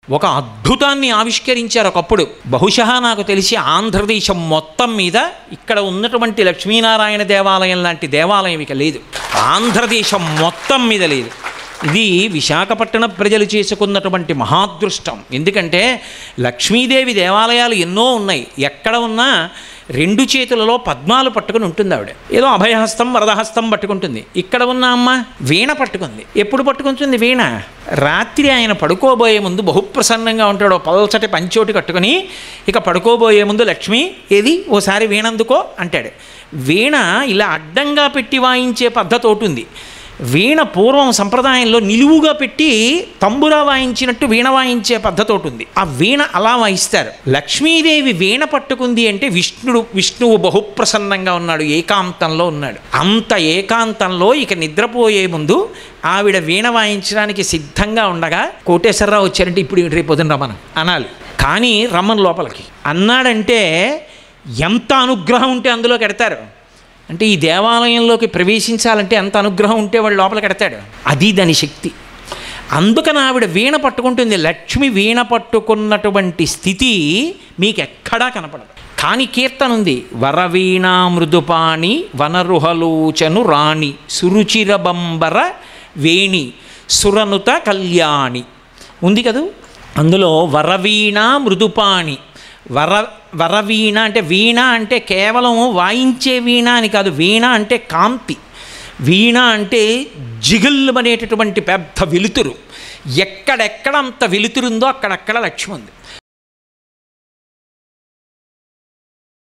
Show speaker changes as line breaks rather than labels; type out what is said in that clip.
ఒక అద్భుతాన్ని ఆవిష్కరించారు ఒకప్పుడు బహుశా నాకు తెలిసి ఆంధ్రదేశం మొత్తం మీద ఇక్కడ ఉన్నటువంటి లక్ష్మీనారాయణ దేవాలయం లాంటి దేవాలయం ఇక లేదు ఆంధ్రదేశం మొత్తం మీద లేదు ఇది విశాఖపట్టణ ప్రజలు చేసుకున్నటువంటి మహాదృష్టం ఎందుకంటే లక్ష్మీదేవి దేవాలయాలు ఎన్నో ఉన్నాయి ఎక్కడ ఉన్నా రెండు చేతులలో పద్మాలు పట్టుకుని ఉంటుంది ఆవిడ ఏదో అభయహస్తం వరదహస్తం పట్టుకుంటుంది ఇక్కడ ఉన్న అమ్మ వీణ పట్టుకుంది ఎప్పుడు పట్టుకుంటుంది వీణ రాత్రి ఆయన పడుకోబోయే ముందు బహుప్రసన్నంగా ఉంటాడు ఓ పల్చటి పంచోటి కట్టుకుని ఇక పడుకోబోయే ముందు లక్ష్మి ఏది ఓసారి వీణందుకో అంటాడు వీణ ఇలా అడ్డంగా పెట్టి వాయించే పద్ధతి ఒకటి ఉంది వీణ పూర్వం సంప్రదాయంలో నిలువుగా పెట్టి తంబురా వాయించినట్టు వీణ వాయించే పద్ధతి ఒకటి ఉంది ఆ వీణ అలా వాయిస్తారు లక్ష్మీదేవి వీణ పట్టుకుంది అంటే విష్ణుడు విష్ణువు బహుప్రసన్నంగా ఉన్నాడు ఏకాంతంలో ఉన్నాడు అంత ఏకాంతంలో ఇక నిద్రపోయే ముందు ఆవిడ వీణ వాయించడానికి సిద్ధంగా ఉండగా కోటేశ్వరరావు వచ్చారంటే ఇప్పుడు రేపు పొద్దున రమ్మను అనాలి కానీ రమ్మను లోపలికి అన్నాడంటే ఎంత అనుగ్రహం ఉంటే అందులోకి ఎడతారు అంటే ఈ దేవాలయంలోకి ప్రవేశించాలంటే ఎంత అనుగ్రహం ఉంటే వాడు లోపలికి ఎడతాడు అది దాని శక్తి అందుకని ఆవిడ వీణ పట్టుకుంటుంది లక్ష్మి వీణ పట్టుకున్నటువంటి స్థితి మీకు ఎక్కడా కనపడదు కానీ కీర్తన ఉంది వరవీణా మృదుపాణి వనరుహలోచను రాణి సురుచిరబంబర వేణి సురనుత కళ్యాణి ఉంది కదూ అందులో వరవీణ మృదుపాణి వర వరవీణ అంటే వీణ అంటే కేవలం వాయించే వీణ అని కాదు వీణ అంటే కాంతి వీణ అంటే జిగుళ్ళు అనేటటువంటి పెద్ద వెలుతురు ఎక్కడెక్కడ అంత వెలుతురుందో అక్కడక్కడ లక్ష్మి ఉంది